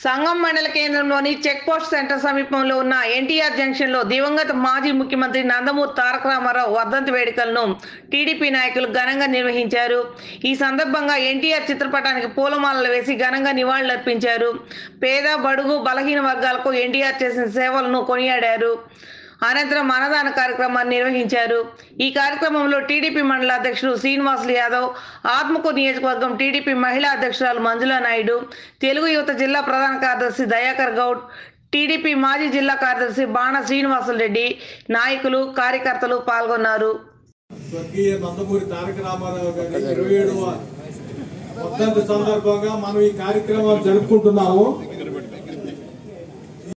సంగం మండల కేంద్రంలోని check post centre సమీపంలో ఉన్న ఎన్టీఆర్ జంక్షన్ లో దివంగత మాజీ ముఖ్యమంత్రి నందమూరి తారక రామారావు వర్ధంతి వేడుకలను టీడీపీ నాయకులు ఘనంగా నిర్వహించారు ఈ సందర్భంగా ఎన్టీఆర్ చిత్రపటానికి పూలమాలలు వేసి ఘనంగా నివాళులర్పించారు పేద బడుగు బలహీన వర్గాలకు ఎన్టీఆర్ చేసిన సేవలను కొనియాడారు అనంతరం అన్నదాన కార్యక్రమాన్ని నిర్వహించారు ఈ కార్యక్రమంలో టీడీపీ మండల అధ్యక్షుడు శ్రీనివాసులు యాదవ్ ఆత్మకూరు నియోజకవర్గం టీడీపీ మహిళా అధ్యక్షురాలు మంజులా నాయుడు తెలుగు యువత జిల్లా ప్రధాన కార్యదర్శి దయాకర్ గౌడ్ టీడీపీ మాజీ జిల్లా కార్యదర్శి బాణ శ్రీనివాసులు రెడ్డి నాయకులు కార్యకర్తలు పాల్గొన్నారు స్వర్గీయ నందమూరి తారక రామారావు గారి ఇరవై ఏడవ వర్ధంతి సందర్భంగా మనం ఈ కార్యక్రమాలు జరుపుకుంటున్నాము